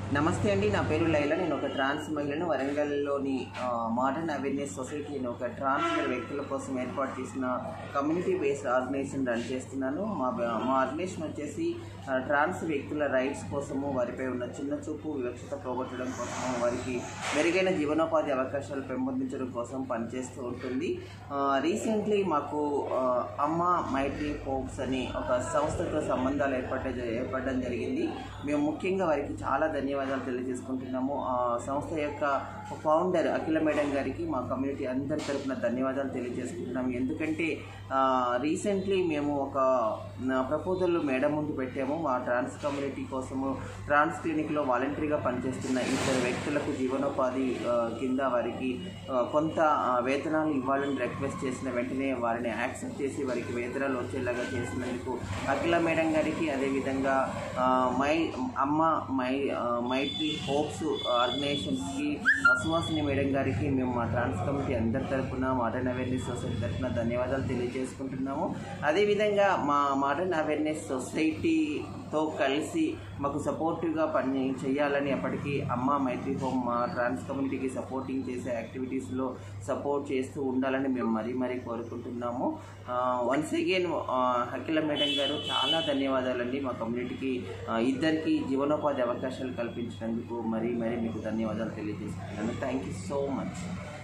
నమస్తే అండి నా పేరు లైలా నేను ఒక ట్రాన్స్ మహిళను వరంగల్లోని మోడర్న్ అవేర్నెస్ సొసైటీ అని ఒక ట్రాన్స్జెండర్ వ్యక్తుల కోసం ఏర్పాటు చేసిన కమ్యూనిటీ బేస్డ్ ఆర్గనైజేషన్ రన్ చేస్తున్నాను మా మా ఆర్గనైజేషన్ వచ్చేసి ఆ, ట్రాన్స్ వ్యక్తుల రైట్స్ కోసము వారిపై ఉన్న చిన్న చూపు వివక్షత పోగొట్టడం కోసము వారికి మెరుగైన జీవనోపాధి అవకాశాలు పెంపొందించడం కోసం పనిచేస్తూ ఉంటుంది ఆ, రీసెంట్లీ మాకు ఆ, అమ్మ మైత్రి హోప్స్ అని ఒక సంస్థతో సంబంధాలు ఏర్పడ ఏర్పడడం జరిగింది మేము ముఖ్యంగా వారికి చాలా ధన్యవాదాలు తెలియజేసుకుంటున్నాము ఆ సంస్థ యొక్క ఫౌండర్ అఖిల మేడం గారికి మా కమ్యూనిటీ అందరి తరపున ధన్యవాదాలు తెలియజేసుకుంటున్నాము ఎందుకంటే రీసెంట్లీ మేము ఒక ప్రపోజల్ మేడం ముందు పెట్టాము మా ట్రాన్స్ కమ్యూనిటీ కోసము ట్రాన్స్ క్లినిక్లో వాలంటరీగా పనిచేస్తున్న ఇద్దరు వ్యక్తులకు జీవనోపాధి ఆ, కింద వారికి ఆ, కొంత ఆ, వేతనాలు ఇవ్వాలని రిక్వెస్ట్ చేసిన వెంటనే వారిని యాక్సెప్ట్ చేసి వారికి వేతనాలు వచ్చేలాగా చేసినందుకు అఖిల మేడం గారికి అదేవిధంగా ఆ, మై అమ్మ మై ఆ, మైత్రి హోప్స్ ఆర్గనైజేషన్స్కి సుహాసిని మేడం గారికి మేము మా ట్రాన్స్ కమిటీ అందరి తరపున మోడర్న్ అవేర్నెస్ సొసైటీ తరపున ధన్యవాదాలు తెలియజేసుకుంటున్నాము అదేవిధంగా మా మోడర్న్ అవేర్నెస్ సొసైటీతో కలిసి మాకు సపోర్టివ్గా పని చేయాలని అప్పటికి అమ్మ మైత్రి హోమ్ మా ట్రాన్స్ కమ్యూనిటీకి సపోర్టింగ్ చేసే యాక్టివిటీస్లో సపోర్ట్ చేస్తూ ఉండాలని మేము మరీ మరీ కోరుకుంటున్నాము వన్స్ అగైన్ అఖిల మేడం గారు చాలా ధన్యవాదాలండి మా కమ్యూనిటీకి ఆ, ఇద్దరికి జీవనోపాధి అవకాశాలు కల్పించినందుకు మరీ మరీ మీకు ధన్యవాదాలు తెలియజేస్తున్నాను థ్యాంక్ యూ సో మచ్